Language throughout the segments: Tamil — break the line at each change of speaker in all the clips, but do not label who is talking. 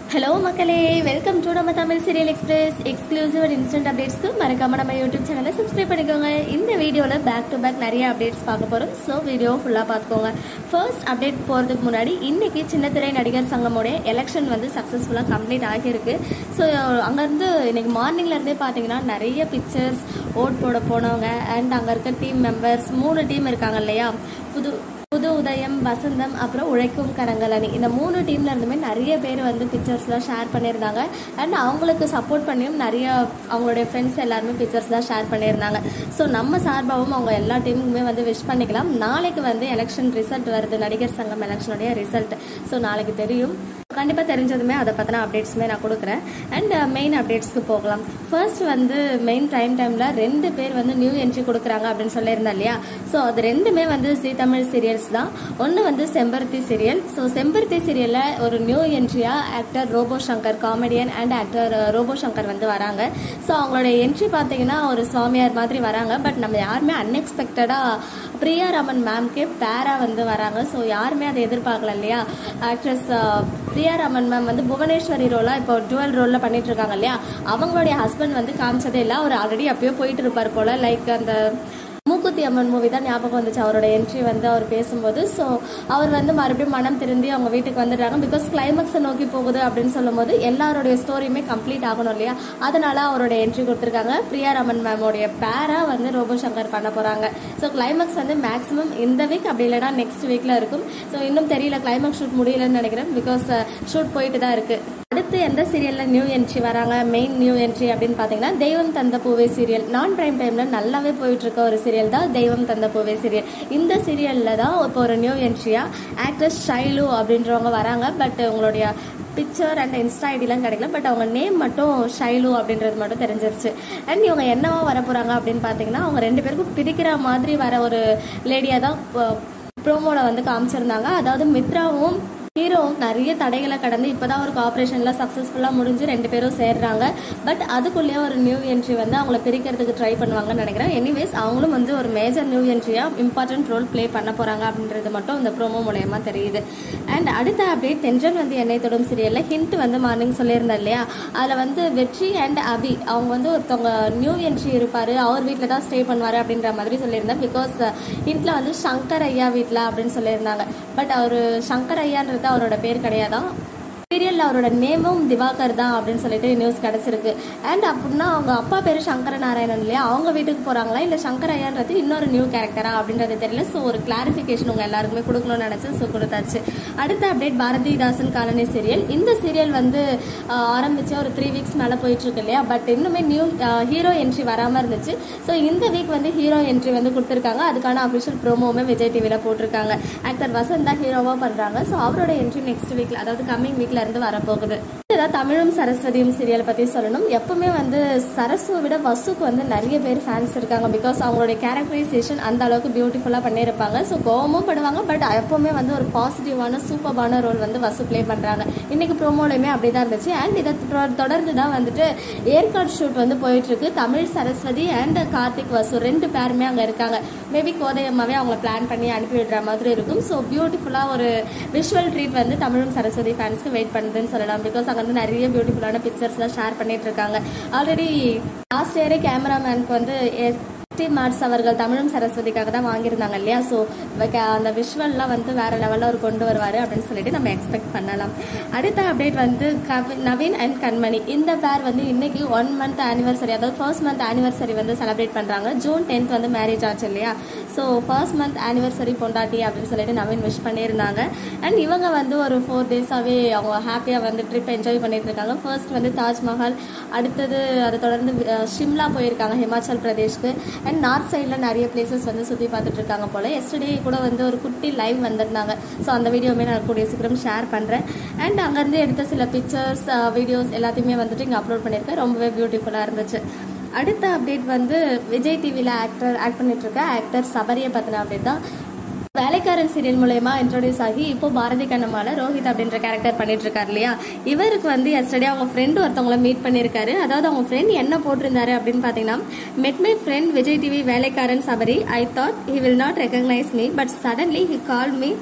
ஹலோ மக்களே வெல்கம் டு நம்ம Tamil serial express exclusive and instant அப்டேட்ஸ்க்கு மறக்காம நம்ம யூடியூப் சேனலை சப்ஸ்கிரைப் பண்ணிக்கோங்க இந்த வீடியோவில் பேக் டு பேக் நிறைய அப்டேட்ஸ் பார்க்க போகிறோம் ஸோ வீடியோ ஃபுல்லாக பார்த்துக்கோங்க ஃபர்ஸ்ட் அப்டேட் போகிறதுக்கு முன்னாடி இன்னைக்கு சின்னத்திரை நடிகர் சங்கமோடைய எலெக்ஷன் வந்து சக்ஸஸ்ஃபுல்லாக கம்ப்ளீட் ஆகியிருக்கு ஸோ அங்கேருந்து இன்னைக்கு மார்னிங்லேருந்தே பார்த்தீங்கன்னா நிறைய பிக்சர்ஸ் ஓட் போட போனவங்க அண்ட் அங்கே இருக்க டீம் மெம்பர்ஸ் மூணு டீம் இருக்காங்க இல்லையா புது புது உதயம் வசந்தம் அப்புறம் உழைக்கும் கரங்கள் அணி இந்த மூணு டீம்ல இருந்துமே நிறைய பேர் வந்து பிக்சர்ஸ்லாம் ஷேர் பண்ணியிருந்தாங்க அண்ட் அவங்களுக்கு சப்போர்ட் பண்ணியும் நிறைய அவங்களுடைய ஃப்ரெண்ட்ஸ் எல்லாருமே பிக்சர்ஸ்லாம் ஷேர் பண்ணியிருந்தாங்க ஸோ நம்ம சார்பாகவும் அவங்க எல்லா டீமுக்குமே வந்து விஷ் பண்ணிக்கலாம் நாளைக்கு வந்து எலெக்ஷன் ரிசல்ட் வருது நடிகர் சங்கம் எலெக்ஷனுடைய ரிசல்ட் ஸோ நாளைக்கு தெரியும் கண்டிப்பாக தெரிஞ்சதுமே அதை பற்றின அப்டேட்ஸுமே நான் கொடுக்குறேன் அண்ட் மெயின் அப்டேட்ஸ்க்கு போகலாம் ஃபர்ஸ்ட் வந்து மெயின் டைம் டைமில் ரெண்டு பேர் வந்து நியூ என்ட்ரி கொடுக்குறாங்க அப்படின்னு சொல்லியிருந்தேன் இல்லையா ஸோ அது ரெண்டுமே வந்து ஜி தமிழ் சீரியல்ஸ் தான் ஒன்று வந்து செம்பருத்தி சீரியல் ஸோ செம்பருத்தி சீரியலில் ஒரு நியூ என்ட்ரியாக actor Robo Shankar comedian and actor Robo Shankar வந்து வராங்க ஸோ அவங்களோட என்ட்ரி பார்த்தீங்கன்னா ஒரு சுவாமியார் மாதிரி வராங்க பட் நம்ம யாருமே அன்எக்ஸ்பெக்டடாக பிரியா ராமன் மேம்க்கே பேரா வந்து வராங்க ஸோ யாருமே அதை எதிர்பார்க்கல இல்லையா ஆக்ட்ரஸ் பிரியா ராமன் மேம் வந்து புவனேஸ்வரி ரோலா இப்போ டுவெல் ரோலில் பண்ணிட்டு இருக்காங்க இல்லையா அவங்களுடைய ஹஸ்பண்ட் வந்து காமிச்சதே இல்லை அவர் ஆல்ரெடி அப்பயோ போயிட்டு இருப்பார் போல லைக் அந்த மூக்குத்தி அம்மன் மூவி தான் ஞாபகம் வந்துச்சு அவரோட என்ட்ரி வந்து அவர் பேசும்போது ஸோ அவர் வந்து மறுபடியும் மனம் திருந்தி அவங்க வீட்டுக்கு வந்துடுறாங்க பிகாஸ் கிளைமேக்ஸை நோக்கி போகுது அப்படின்னு சொல்லும்போது எல்லாருடைய ஸ்டோரியுமே கம்ப்ளீட் ஆகணும் இல்லையா அதனால அவரோட என்ட்ரி கொடுத்துருக்காங்க பிரியா ரமன் மேமோடைய பேரா வந்து ரோபோ சங்கர் பண்ண போகிறாங்க ஸோ கிளைமேக்ஸ் வந்து மேக்ஸிமம் இந்த வீக் அப்படி இல்லைனா நெக்ஸ்ட் வீக்கில் இருக்கும் ஸோ இன்னும் தெரியல கிளைமேக்ஸ் ஷூட் முடியலன்னு நினைக்கிறேன் பிகாஸ் ஷூட் போயிட்டு தான் இருக்குது அடுத்து எந்த சீரியலில் நியூ என்ட்ரி வராங்க மெயின் நியூ என்ட்ரி அப்படின்னு பார்த்தீங்கன்னா தெய்வம் தந்த பூவே சீரியல் நான் பிரைம் டைமில் நல்லாவே போயிட்டு இருக்க ஒரு சீரியல் தான் தெய்வம் தந்த பூவே சீரியல் இந்த சீரியலில் தான் இப்போ ஒரு நியூ என்ட்ரியாக ஆக்ட்ரஸ் ஷைலு அப்படின்றவங்க வராங்க பட் உங்களுடைய பிக்சர் அண்ட் இன்ஸ்டா ஐடிலாம் கிடைக்கல பட் அவங்க நேம் மட்டும் ஷைலு அப்படின்றது மட்டும் தெரிஞ்சிருச்சு அண்ட் இவங்க என்னவா வர போகிறாங்க அப்படின்னு பார்த்தீங்கன்னா அவங்க ரெண்டு பேருக்கும் பிடிக்கிற மாதிரி வர ஒரு லேடியாக தான் ப்ரோமோவில் வந்து காமிச்சிருந்தாங்க அதாவது மித்ராவும் ஹீரோ நிறைய தடைகளை கடந்து இப்போதான் ஒரு காப்பரேஷனில் சக்ஸஸ்ஃபுல்லாக முடிஞ்சு ரெண்டு பேரும் சேர்றாங்க பட் அதுக்குள்ளேயே ஒரு நியூ என்ட்ரி வந்து அவங்கள பிரிக்கிறதுக்கு ட்ரை பண்ணுவாங்கன்னு நினைக்கிறேன் எனிவேஸ் அவங்களும் வந்து ஒரு மேஜர் நியூ என்ட்ரியாக இம்பார்ட்டன்ட் ரோல் ப்ளே பண்ண போகிறாங்க அப்படின்றது மட்டும் இந்த ப்ரோமோ மூலயமா தெரியுது அண்ட் அடுத்த அப்டேட் தென்றன் வந்து என்னை தொடும் சீரியலில் ஹிண்ட் வந்து மார்னிங் சொல்லியிருந்தேன் இல்லையா அதில் வந்து வெற்றி அண்ட் அபி அவங்க வந்து ஒருத்தவங்க நியூ என்ட்ரி இருப்பார் அவர் வீட்டில் தான் ஸ்டே பண்ணுவார் அப்படின்ற மாதிரி சொல்லியிருந்தேன் பிகாஸ் ஹிண்ட்டில் வந்து சங்கர் ஐயா வீட்டில் அப்படின்னு சொல்லியிருந்தாங்க பட் அவர் சங்கர் ஐயான்றது அவரோட பேர் கிடையாதான் சீரியலில் அவரோட நேமும் திவாகர் தான் அப்படின்னு சொல்லிட்டு நியூஸ் கிடச்சிருக்கு அண்ட் அப்படின்னா அவங்க அப்பா பேர் சங்கர நாராயணன் இல்லையா அவங்க வீட்டுக்கு போகிறாங்களா இல்லை சங்கர் ஐயான்றது இன்னொரு நியூ கேரக்டரா அப்படின்றது தெரியல ஸோ ஒரு கிளாரிஃபிகேஷன் உங்கள் எல்லாருக்குமே கொடுக்கணும்னு நினச்சேன் ஸோ கொடுத்தாச்சு அடுத்த அப்டேட் பாரதிதாசன் காலனி சீரியல் இந்த சீரியல் வந்து ஆரம்பித்து ஒரு த்ரீ வீக்ஸ் மேலே போயிட்டுருக்கு இல்லையா பட் இன்னுமே நியூ ஹீரோ என்ட்ரி வராமல் இருந்துச்சு ஸோ இந்த வீக் வந்து ஹீரோ என்ட்ரி வந்து கொடுத்துருக்காங்க அதுக்கான அஃபிஷியல் ப்ரோமோவுமே விஜய் டிவியில் போட்டிருக்காங்க ஆக்டர் வசந்த் தான் ஹீரோவாக பண்ணுறாங்க ஸோ அவரோட என்ட்ரி நெக்ஸ்ட் வீக்கில் அதாவது கம்மிங் வீக்கில் இருந்து வரப்போகுது ஏதாவது தமிழும் சரஸ்வதியும் சீரியல் பற்றி சொல்லணும் எப்பவுமே வந்து சரஸ்வை விட வசுக்கு வந்து நிறைய பேர் ஃபேன்ஸ் இருக்காங்க பிகாஸ் அவங்களுடைய கேரக்டரைசேஷன் அந்த அளவுக்கு பியூட்டிஃபுல்லாக பண்ணியிருப்பாங்க ஸோ கோவமும் படுவாங்க பட் எப்பவுமே வந்து ஒரு பாசிட்டிவான சூப்பர்பான ரோல் வந்து வசு ப்ளே பண்ணுறாங்க இன்னைக்கு ப்ரோமோலையுமே அப்படி தான் இருந்துச்சு அண்ட் இதை தொடர்ந்து தான் வந்துட்டு ஏற்காடு ஷூட் வந்து போயிட்டு இருக்கு தமிழ் சரஸ்வதி அண்ட் கார்த்திக் வசு ரெண்டு பேருமே அங்கே இருக்காங்க மேபி கோதையம்மாவே அவங்கள பிளான் பண்ணி அனுப்பி விடுற மாதிரி இருக்கும் ஸோ பியூட்டிஃபுல்லாக ஒரு விஷுவல் ட்ரீட் வந்து தமிழும் சரஸ்வதி ஃபேன்ஸ்க்கு வெயிட் பண்ணுதுன்னு சொல்லலாம் பிகாஸ் அங்கே வந்து நிறைய பியூட்டிஃபுல்லான பிக்சர்ஸ்லாம் ஷேர் பண்ணிட்டு இருக்காங்க ஆல்ரெடி லாஸ்ட் இயரே கேமராமேனுக்கு வந்து ஸ்டீவ் மார்ட்ஸ் அவர்கள் தமிழும் சரஸ்வதிக்காக தான் வாங்கியிருந்தாங்க இல்லையா ஸோ அந்த விஷுவல்லாம் வந்து வேற லெவலில் அவர் கொண்டு வருவார் அப்படின்னு சொல்லிட்டு நம்ம எக்ஸ்பெக்ட் பண்ணலாம் அடுத்த அப்டேட் வந்து நவீன் அண்ட் கண்மணி இந்த பேர் வந்து இன்னைக்கு ஒன் மந்த் ஆனிவர்சரி அதாவது ஃபர்ஸ்ட் மந்த் ஆனிவர்சரி வந்து செலிப்ரேட் பண்ணுறாங்க ஜூன் டென்த் வந்து மேரேஜ் ஆச்சு இல்லையா ஸோ ஃபர்ஸ்ட் மந்த் ஆனிவர்சரி பொண்டாட்டி அப்படின்னு சொல்லிட்டு நவீன் விஷ் பண்ணியிருந்தாங்க அண்ட் இவங்க வந்து ஒரு ஃபோர் டேஸாகவே அவங்க ஹாப்பியாக வந்து ட்ரிப் என்ஜாய் பண்ணிட்டு இருக்காங்க ஃபர்ஸ்ட் வந்து தாஜ்மஹால் அடுத்தது அதை தொடர்ந்து ஷிம்லா போயிருக்காங்க ஹிமாச்சல் பிரதேஷ்க்கு அண்ட் நார்த் சைடில் நிறைய பிளேசஸ் வந்து சுற்றி பார்த்துட்டு இருக்காங்க போல் எஸ்டர்டே கூட வந்து ஒரு குட்டி லைவ் வந்திருந்தாங்க ஸோ அந்த வீடியோவுமே நான் கூடிய சீக்கிரம் ஷேர் பண்ணுறேன் அண்ட் அங்கேருந்து எடுத்த சில பிக்சர்ஸ் வீடியோஸ் எல்லாத்தையுமே வந்துட்டு இங்கே அப்லோட் பண்ணியிருக்கேன் ரொம்பவே பியூட்டிஃபுல்லாக இருந்துச்சு அடுத்த அப்டேட் வந்து விஜய் டிவியில் ஆக்டர் ஆக்ட் பண்ணிட்டு இருக்க ஆக்டர் சபரியை பற்றின அப்டேட் தான் வேலைக்காரன் சீரியல் மூலயமா இன்ட்ரோடியூஸ் ஆகி இப்போ பாரதி கண்ணம்மால ரோஹித் அப்படின்ற கேரக்டர் பண்ணிட்டு இருக்காரு இல்லையா இவருக்கு வந்து எஸ்டர்டே அவங்க ஃப்ரெண்டு ஒருத்தவங்கள மீட் பண்ணியிருக்காரு அதாவது அவங்க ஃப்ரெண்ட் என்ன போட்டிருந்தாரு அப்படின்னு பார்த்தீங்கன்னா met my friend Vijay TV Velaikkaran Sabari I thought he will not recognise me but suddenly he call me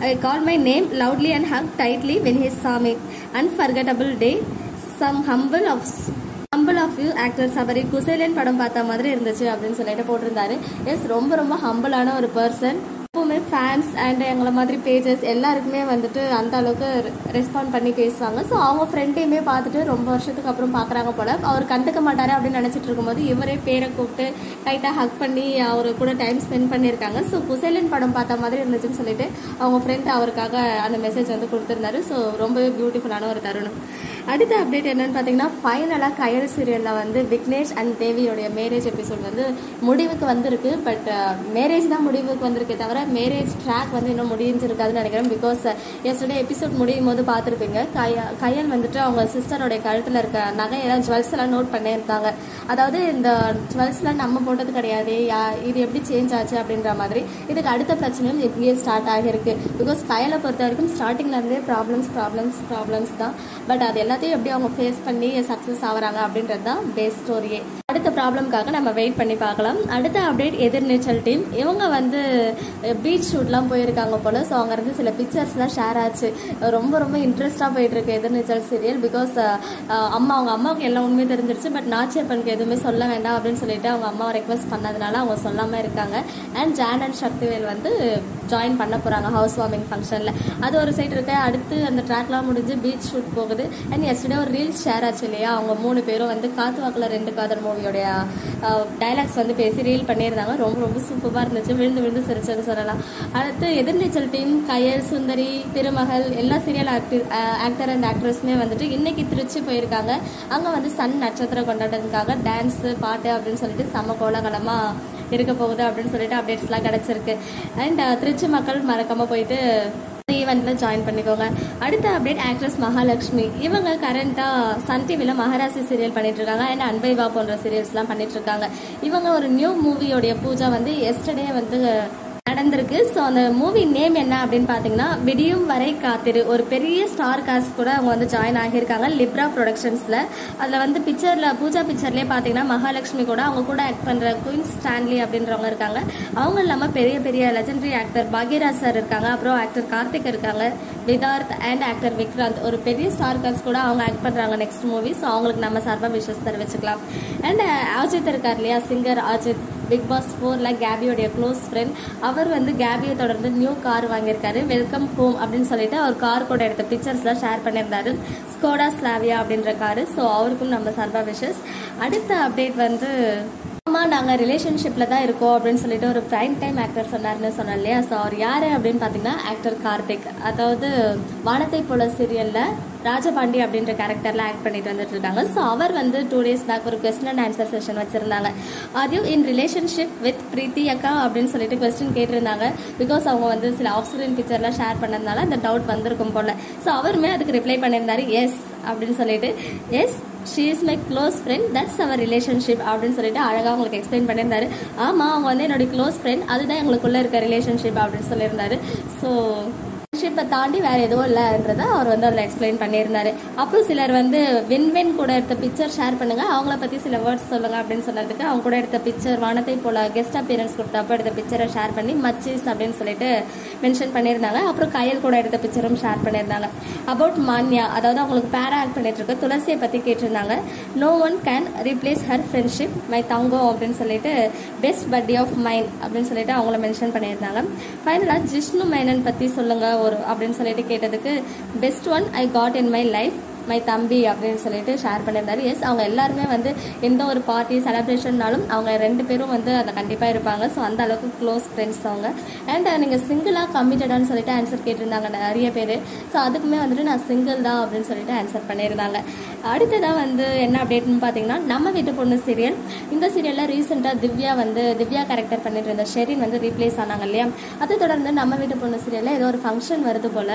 I call my name loudly and hug tightly when his சாமி unforgettable day some humble of humble of you actors அவரை குசேலன் படம் பார்த்த மாதிரி இருந்துச்சு அப்படின்னு சொல்லிட்டு போட்டிருந்தாரு எஸ் ரொம்ப ரொம்ப ஹம்பிளான ஒரு பர்சன் எப்பவுமே ஃபேன்ஸ் அண்ட் எங்களை மாதிரி பேஜஸ் எல்லாருக்குமே வந்துட்டு அந்த அளவுக்கு ரெஸ்பாண்ட் பண்ணி பேசுவாங்க ஸோ அவங்க ஃப்ரெண்டையுமே பார்த்துட்டு ரொம்ப வருஷத்துக்கு அப்புறம் பார்க்குறாங்க போல அவர் கண்டுக்க மாட்டாரு அப்படின்னு நினச்சிட்டு இருக்கும்போது இவரே பேரை கூப்பிட்டு டைட்டாக ஹக் பண்ணி அவர் கூட டைம் ஸ்பெண்ட் பண்ணியிருக்காங்க ஸோ குசேலன் படம் பார்த்த மாதிரி இருந்துச்சுன்னு சொல்லிட்டு அவங்க ஃப்ரெண்ட் அவருக்காக அந்த மெசேஜ் வந்து கொடுத்துருந்தாரு ஸோ ரொம்பவே பியூட்டிஃபுல்லான ஒரு தருணம் அடுத்த அப்டேட் என்னன்னு பார்த்தீங்கன்னா ஃபைனலாக கயல் சீரியலில் வந்து விக்னேஷ் அண்ட் தேவியோடைய மேரேஜ் எபிசோட் வந்து முடிவுக்கு வந்திருக்கு பட் மேரேஜ் தான் முடிவுக்கு வந்திருக்கே தவிர மேரேஜ் ட்ராக் வந்து இன்னும் முடிஞ்சிருக்காதுன்னு நினைக்கிறேன் பிகாஸ் எஸ்டர்டே எபிசோட் முடியும் போது பார்த்துருப்பீங்க கய கயல் வந்துட்டு அவங்க சிஸ்டரோடைய கழுத்தில் இருக்க நகையெல்லாம் ஜுவல்ஸ் எல்லாம் நோட் பண்ணியிருந்தாங்க அதாவது இந்த ஜுவல்ஸ்லாம் நம்ம போட்டது கிடையாது யா- இது எப்படி சேஞ்ச் ஆச்சு அப்படின்ற மாதிரி இதுக்கு அடுத்த பிரச்சனையும் எப்படியே ஸ்டார்ட் ஆகியிருக்கு பிகாஸ் கயலை பொறுத்த வரைக்கும் ஸ்டார்டிங்ல இருந்தே ப்ராப்ளம்ஸ் ப்ராப்ளம்ஸ் ப்ராப்ளம்ஸ் தான் பட் அது எல்லாத்தையும் எப்படி அவங்க ஃபேஸ் பண்ணி சக்ஸஸ் ஆகுறாங்க அப்படின்றது தான் பேஸ் ஸ்டோரியே அடுத்த ப்ராப்ளம்காக நம்ம வெயிட் பண்ணி பார்க்கலாம் அடுத்த அப்டேட் எதிர்நீச்சல் டீம் இவங்க வந்து பீச் ஷூட்லாம் போயிருக்காங்க போல ஸோ அங்க இருந்து சில பிக்சர்ஸ்லாம் ஷேர் ஆச்சு ரொம்ப ரொம்ப இன்ட்ரெஸ்டாக போயிட்டு இருக்கு எதிர்நீச்சல் சீரியல் பிகாஸ் அம்மா அவங்க அம்மாவுக்கு எல்லாம் உண்மையும் தெரிஞ்சிருச்சு பட் நாச்சியப்பனுக்கு எதுவுமே சொல்ல வேண்டாம் அப்படின்னு சொல்லிட்டு அவங்க அம்மாவை ரெக்வஸ்ட் பண்ணதுனால அவங்க சொல்லாம இருக்காங்க அண்ட் ஜான் அண்ட் சக்திவேல் வந்து ஜாயின் பண்ண போறாங்க ஹவுஸ் வார்மிங் ஃபங்க்ஷனில் அது ஒரு சைடு இருக்க அடுத்து அந்த ட்ராக்லாம் முடிஞ்சு பீச் ஷூட் போகுது அண்ட் எஸ்டே ஒரு ரீல்ஸ் ஷேர் ஆச்சு இல்லையா அவங்க மூணு பேரும் வந்து காத்து வாக்கில் ரெண்டு காதல் மூவியோடைய டைலாக்ஸ் வந்து பேசி ரீல் பண்ணியிருந்தாங்க ரொம்ப ரொம்ப சூப்பராக இருந்துச்சு விழுந்து விழுந்து சிரிச்சது சொல்லலாம் அடுத்து எதிர்நீச்சல் டீம் கயல் சுந்தரி திருமகள் எல்லா சீரியல் ஆக்டர் ஆக்டர் அண்ட் ஆக்ட்ரஸுமே வந்துட்டு இன்னைக்கு திருச்சி போயிருக்காங்க அங்கே வந்து சன் நட்சத்திரம் கொண்டாடுறதுக்காக டான்ஸு பாட்டு அப்படின்னு சொல்லிட்டு செம கோலாகலமாக இருக்க போகுது அப்படின்னு சொல்லிட்டு அப்டேட்ஸ்லாம் கிடச்சிருக்கு அண்ட் திருச்சி மக்கள் மறக்காம போயிட்டு ஈவெண்ட்டில் ஜாயின் பண்ணிக்கோங்க அடுத்த அப்டேட் ஆக்ட்ரஸ் மகாலட்சுமி இவங்க கரண்ட்டாக சன் டிவியில் மகாராசி சீரியல் பண்ணிட்டு இருக்காங்க அண்ட் அன்பைவா போன்ற சீரியல்ஸ்லாம் பண்ணிட்டு இருக்காங்க இவங்க ஒரு நியூ மூவியோடைய பூஜா வந்து எஸ்டர்டே வந்து நடந்திருக்கு ஸோ அந்த மூவி நேம் என்ன அப்படின்னு பார்த்தீங்கன்னா விடியும் வரை காத்திரு ஒரு பெரிய ஸ்டார் காஸ்ட் கூட அவங்க வந்து ஜாயின் ஆகியிருக்காங்க லிப்ரா ப்ரொடக்ஷன்ஸில் அதில் வந்து பிக்சரில் பூஜா பிக்சர்லேயே பார்த்தீங்கன்னா மகாலட்சுமி கூட அவங்க கூட ஆக்ட் பண்ணுற குயின் ஸ்டான்லி அப்படின்றவங்க இருக்காங்க அவங்க இல்லாமல் பெரிய பெரிய லெஜெண்டரி ஆக்டர் பாக்யராஜ் சார் இருக்காங்க அப்புறம் ஆக்டர் கார்த்திக் இருக்காங்க விதார்த் அண்ட் ஆக்டர் விக்ராந்த் ஒரு பெரிய ஸ்டார் காஸ்ட் கூட அவங்க ஆக்ட் பண்ணுறாங்க நெக்ஸ்ட் மூவி ஸோ அவங்களுக்கு நம்ம சார்பாக விஷஸ் தெரிவிச்சுக்கலாம் அண்ட் அஜித் இருக்கார் இல்லையா சிங்கர் அஜித் பிக் பாஸ் ஃபோரில் கேபியோடைய க்ளோஸ் ஃப்ரெண்ட் அவர் வந்து கேபியை தொடர்ந்து நியூ கார் வாங்கியிருக்காரு வெல்கம் ஹோம் அப்படின்னு சொல்லிட்டு அவர் கார் கூட எடுத்த பிக்சர்ஸ்லாம் ஷேர் பண்ணியிருந்தாரு ஸ்கோடா ஸ்லாவியா அப்படின்ற காரு ஸோ அவருக்கும் நம்ம சர்வா விஷஸ் அடுத்த அப்டேட் வந்து ஆமா நாங்கள் ரிலேஷன்ஷிப்பில் தான் இருக்கோம் அப்படின்னு சொல்லிட்டு ஒரு பிரைம் டைம் ஆக்டர் சொன்னார்னு சொன்னோம் இல்லையா ஸோ அவர் யார் அப்படின்னு பார்த்தீங்கன்னா ஆக்டர் கார்த்திக் அதாவது வானத்தை போல சீரியலில் ராஜபாண்டி அப்படின்ற கேரக்டர்ல ஆக்ட் பண்ணிட்டு வந்துட்டு இருக்காங்க ஸோ அவர் வந்து டூ டேஸ் பேக் ஒரு கொஸ்டின் அண்ட் ஆன்சர் செஷன் வச்சிருந்தாங்க are you in relationship with Preethi அக்கா அப்படின்னு சொல்லிட்டு கொஸ்டின் கேட்டிருந்தாங்க பிகாஸ் அவங்க வந்து சில ஆஃப் ஸ்க்ரீன் பிக்சர்லாம் ஷேர் பண்ணதுனால அந்த டவுட் வந்திருக்கும் போல ஸோ அவருமே அதுக்கு ரிப்ளை பண்ணியிருந்தாரு எஸ் அப்படின்னு சொல்லிட்டு yes she is my close friend that's அவர் ரிலேஷன்ஷிப் அப்படின்னு சொல்லிட்டு அழகாக உங்களுக்கு எக்ஸ்பிளைன் பண்ணியிருந்தாரு ஆமாம் அவங்க வந்து என்னுடைய க்ளோஸ் ஃப்ரெண்ட் அதுதான் எங்களுக்குள்ள இருக்க ரிலேஷன்ஷிப் அப்படின்னு சொல்லியிருந்தாரு ஸோ ஃப்ரெண்ட்ஷிப்பை தாண்டி வேற எதுவும் இல்லைன்றத அவர் வந்து அதில் எக்ஸ்பிளைன் பண்ணியிருந்தாரு அப்புறம் சிலர் வந்து வின்வென் கூட எடுத்த பிக்சர் ஷேர் பண்ணுங்க அவங்கள பற்றி சில வேர்ட்ஸ் சொல்லுங்க அப்படின்னு சொன்னதுக்கு அவங்க கூட எடுத்த பிக்சர் வானத்தை போல கெஸ்ட் அப்பியரன்ஸ் கொடுத்தப்போ எடுத்த பிக்சரை ஷேர் பண்ணி மச்சிஸ் அப்படின்னு சொல்லிட்டு மென்ஷன் பண்ணியிருந்தாங்க அப்புறம் கயல் கூட எடுத்த பிக்சரும் ஷேர் பண்ணியிருந்தாங்க அபவுட் மான்யா அதாவது அவங்களுக்கு பேரா ஆக்ட் பண்ணிட்டு இருக்க துளசியை பற்றி கேட்டிருந்தாங்க no one can replace her friendship my தங்கோ அப்படின்னு சொல்லிட்டு பெஸ்ட் பர்த்டே ஆஃப் மைண்ட் அப்படின்னு சொல்லிட்டு அவங்கள மென்ஷன் பண்ணியிருந்தாங்க ஃபைனலாக ஜிஷ்ணு மேனன் பற்றி சொல்லுங்க ஒரு அப்படின்னு சொல்லிட்டு கேட்டதுக்கு best one I got in my life my thambi அப்படின்னு சொல்லிட்டு ஷேர் பண்ணியிருந்தாரு எஸ் அவங்க எல்லாருமே வந்து எந்த ஒரு பார்ட்டி செலிப்ரேஷன்னாலும் அவங்க ரெண்டு பேரும் வந்து அதை கண்டிப்பாக இருப்பாங்க ஸோ அந்த அளவுக்கு க்ளோஸ் ஃப்ரெண்ட்ஸ் அவங்க அண்ட் நீங்கள் சிங்கிளாக கம்மிட்டடான்னு சொல்லிட்டு ஆன்சர் கேட்டிருந்தாங்க நிறைய பேர் ஸோ அதுக்குமே வந்துட்டு நான் சிங்கிள் தான் அப்படின்னு சொல்லிட்டு ஆன்சர் பண்ணியிருந்தாங்க அடுத்ததாக வந்து என்ன அப்டேட்னு பார்த்தீங்கன்னா நம்ம வீட்டு பொண்ணு சீரியல் இந்த சீரியலில் ரீசெண்டாக திவ்யா வந்து திவ்யா கேரக்டர் பண்ணிட்டு இருந்த ஷெரின் வந்து ரீப்ளேஸ் ஆனாங்க இல்லையா அதை தொடர்ந்து நம்ம வீட்டு பொண்ணு சீரியலில் ஏதோ ஒரு ஃபங்க்ஷன் வருது போல்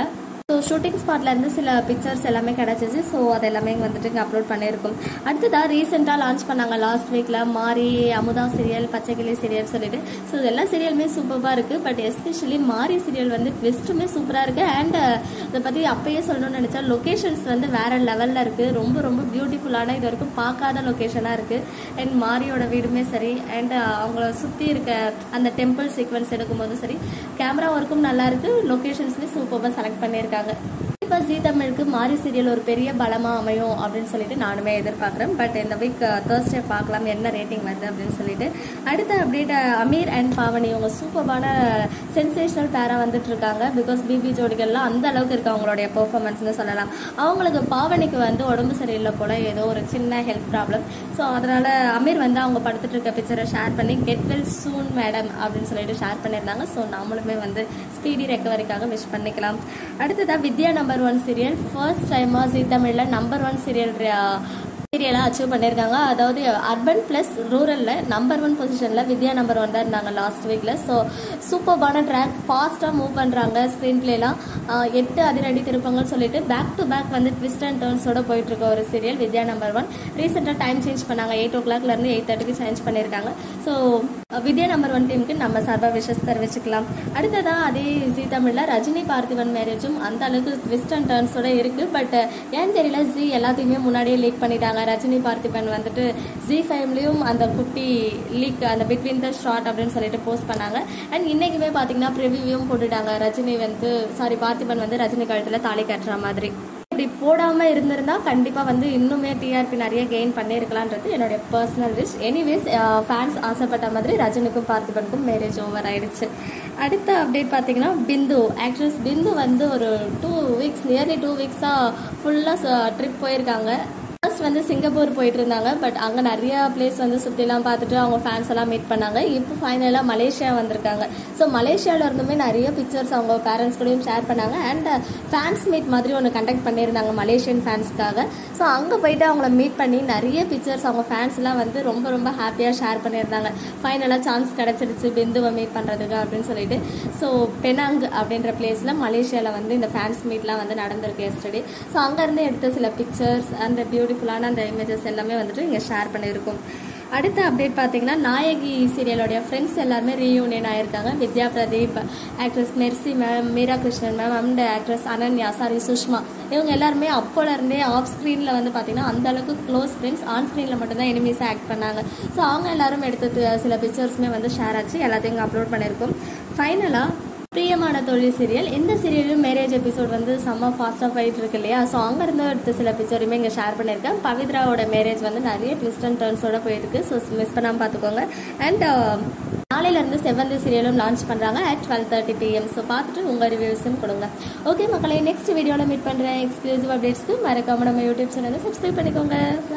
ஸோ ஷூட்டிங் ஸ்பாட்லேருந்து சில பிக்சர்ஸ் எல்லாமே கிடச்சிச்சு ஸோ அது எல்லாமே வந்துட்டு இங்கே அப்லோட் பண்ணியிருக்கோம் அடுத்ததாக ரீசெண்டாக லான்ச் பண்ணாங்க லாஸ்ட் வீக்கில் மாரி அமுதா சீரியல் பச்சைக்கிளி சீரியல் சொல்லிட்டு ஸோ எல்லா சீரியலுமே சூப்பராக இருக்குது பட் எஸ்பெஷலி மாரி சீரியல் வந்து ட்விஸ்ட்டுமே சூப்பராக இருக்குது அண்ட் இதை பற்றி அப்பயே சொல்லணும்னு நினச்சா லொக்கேஷன்ஸ் வந்து வேறு லெவலில் இருக்குது ரொம்ப ரொம்ப பியூட்டிஃபுல்லான இது வரைக்கும் பார்க்காத லொக்கேஷனாக இருக்குது அண்ட் மாரியோட வீடுமே சரி அண்ட் அவங்கள சுற்றி இருக்க அந்த டெம்பிள் சீக்வன்ஸ் எடுக்கும்போதும் சரி கேமரா ஒர்க்கும் நல்லா இருக்கு லொக்கேஷன்ஸ்லேயும் சூப்பராக செலக்ட் பண்ணியிருக்காங்க இப்போ ஜி தமிழுக்கு மாரி சீரியல் ஒரு பெரிய பலமாக அமையும் அப்படின்னு சொல்லிட்டு நானுமே எதிர்பார்க்குறேன் பட் இந்த வீக் தேர்ஸ்டே பார்க்கலாம் என்ன ரேட்டிங் வருது அப்படின்னு சொல்லிட்டு அடுத்த அப்டேட் அமீர் அண்ட் பாவனி இவங்க சூப்பரான சென்சேஷனல் பேராக வந்துட்டு இருக்காங்க பிகாஸ் பிபி ஜோடிகள்லாம் அந்த அளவுக்கு இருக்கு அவங்களுடைய பெர்ஃபார்மன்ஸ்னு சொல்லலாம் அவங்களுக்கு பாவனிக்கு வந்து உடம்பு சரியில்லை போல ஏதோ ஒரு சின்ன ஹெல்த் ப்ராப்ளம் ஸோ அதனால அமீர் வந்து அவங்க படுத்துட்டு இருக்க பிக்சரை ஷேர் பண்ணி கெட் வெல் சூன் மேடம் அப்படின்னு சொல்லிட்டு ஷேர் பண்ணியிருந்தாங்க ஸோ நாமளுமே வந்து ஸ்பீடி ரெக்கவரிக்காக விஷ் பண்ணிக்கலாம் அடுத்ததாக Vidya number one serial first டைமாக ஜி தமிழில் நம்பர் ஒன் சீரியல் சீரியலாக அச்சீவ் பண்ணியிருக்காங்க அதாவது அர்பன் ப்ளஸ் ரூரலில் நம்பர் ஒன் பொசிஷனில் வித்யா நம்பர் ஒன் தான் இருந்தாங்க லாஸ்ட் வீக்கில் ஸோ சூப்பர்பான ட்ராக் ஃபாஸ்ட்டாக மூவ் பண்ணுறாங்க ஸ்க்ரீன் பிளேலாம் எட்டு அதிரடி திருப்பங்கள் சொல்லிட்டு பேக் டு பேக் வந்து ட்விஸ்ட் அண்ட் டர்ன்ஸோட போயிட்டுருக்க ஒரு சீரியல் வித்யா நம்பர் ஒன் ரீசெண்டாக டைம் சேஞ்ச் பண்ணாங்க எயிட் ஓ கிளாக்லேருந்து எயிட் தேர்ட்டிக்கு சேஞ்ச் பண்ணியிருக்காங்க ஸோ வித்யா நம்பர் ஒன் டீமுக்கு நம்ம சார்பாக விஷஸ் தெரிவிச்சுக்கலாம் அடுத்ததாக அதே ஜி தமிழில் ரஜினி பார்த்திபன் மேரேஜும் அந்த அளவுக்கு ட்விஸ்ட் அண்ட் டர்ன்ஸோட இருக்குது பட் ஏன் தெரியல ஜி எல்லாத்தையுமே முன்னாடியே லீக் பண்ணிட்டாங்க ரஜினி பார்த்திபன் வந்துட்டு ஜி ஃபைவ்லேயும் அந்த குட்டி லீக் அந்த பிட்வீன் த ஷார்ட் அப்படின்னு சொல்லிட்டு போஸ்ட் பண்ணாங்க அண்ட் இன்னைக்குமே பார்த்தீங்கன்னா ப்ரிவியூவும் போட்டுட்டாங்க ரஜினி வந்து சாரி பார்த்திபன் வந்து ரஜினி கழுத்தில் தாலி கட்டுற மாதிரி இப்படி போடாமல் இருந்திருந்தா கண்டிப்பாக வந்து இன்னுமே டிஆர்பி நிறைய கெயின் பண்ணியிருக்கலான்றது என்னுடைய பர்சனல் விஷ் எனிவேஸ் ஃபேன்ஸ் ஆசைப்பட்ட மாதிரி ரஜினிக்கும் பார்த்திபனுக்கும் மேரேஜ் ஓவர் ஆயிடுச்சு அடுத்த அப்டேட் பார்த்தீங்கன்னா பிந்து ஆக்ட்ரஸ் பிந்து வந்து ஒரு டூ வீக்ஸ் நியர்லி டூ வீக்ஸாக ஃபுல்லாக ட்ரிப் போயிருக்காங்க ஃபர்ஸ்ட் வந்து சிங்கப்பூர் போயிட்டு இருந்தாங்க பட் அங்கே நிறைய பிளேஸ் வந்து சுற்றிலாம் பார்த்துட்டு அவங்க ஃபேன்ஸ் எல்லாம் மீட் பண்ணாங்க இப்போ ஃபைனலாக மலேசியா வந்திருக்காங்க ஸோ மலேசியாவில் இருந்துமே நிறைய பிக்சர்ஸ் அவங்க பேரண்ட்ஸ் கூடயும் ஷேர் பண்ணாங்க அண்ட் ஃபேன்ஸ் மீட் மாதிரி ஒன்று கண்டக்ட் பண்ணியிருந்தாங்க மலேசியன் ஃபேன்ஸ்க்காக ஸோ அங்கே போயிட்டு அவங்கள மீட் பண்ணி நிறைய பிக்சர்ஸ் அவங்க ஃபேன்ஸ்லாம் வந்து ரொம்ப ரொம்ப ஹாப்பியாக ஷேர் பண்ணியிருந்தாங்க ஃபைனலாக சான்ஸ் கிடச்சிடுச்சு பிந்துவை மீட் பண்ணுறதுக்கு அப்படின்னு சொல்லிட்டு ஸோ பெனாங் அப்படின்ற பிளேஸில் மலேசியாவில் வந்து இந்த ஃபேன்ஸ் மீட்லாம் வந்து நடந்திருக்கு எஸ்டர்டே ஸோ அங்கேருந்து எடுத்த சில பிக்சர்ஸ் அந்த பியூட்டிஃபுல்லான அந்த இமேஜஸ் எல்லாமே வந்துட்டு இங்கே ஷேர் பண்ணியிருக்கோம் அடுத்த அப்டேட் பார்த்தீங்கன்னா நாயகி சீரியலோடைய ஃப்ரெண்ட்ஸ் எல்லாருமே ரீயூனியன் ஆயிருக்காங்க Vidya Pradeep actress Mercy ma'am Meera Krishnan ma'am and actress Ananya sorry Sushma இவங்க எல்லாருமே அப்போல இருந்தே ஆஃப் ஸ்க்ரீனில் வந்து பார்த்தீங்கன்னா அந்த அளவுக்கு க்ளோஸ் ஃப்ரெண்ட்ஸ் ஆன் ஸ்க்ரீனில் மட்டும்தான் எனிமீஸாக ஆக்ட் பண்ணாங்க ஸோ அவங்க எல்லாரும் எடுத்த சில பிக்சர்ஸுமே வந்து ஷேர் ஆச்சு எல்லாத்தையும் அப்லோட் பண்ணியிருக்கோம் ஃபைனலாக பிரியமான தொழில் சீரியல் இந்த சீரியலும் மேரேஜ் எபிசோட் வந்து செம்ம ஃபாஸ்ட்டாக போயிட்டு இருக்கு இல்லையா ஸோ அங்கேருந்து எடுத்த சில பிக்சருமே இங்கே ஷேர் பண்ணியிருக்கேன் பவித்ராவோட மேரேஜ் வந்து நிறைய ட்விஸ்ட் அண்ட் டர்ன்ஸோட போயிருக்கு ஸோ மிஸ் பண்ணாமல் பார்த்துக்கோங்க அண்ட் நாளையிலேருந்து செவன்த் சீரியலும் லான்ச் பண்ணுறாங்க at twelve thirty PM so பார்த்துட்டு உங்கள் ரிவ்யூஸும் கொடுங்க ஓகே மக்களை நெக்ஸ்ட் வீடியோவில் மீட் பண்ணுறேன் எக்ஸ்க்ளூசிவ் அப்டேட்ஸ்க்கு மறக்காம நம்ம யூடியூப் சேனலை சப்ஸ்கிரைப் பண்ணிக்கோங்க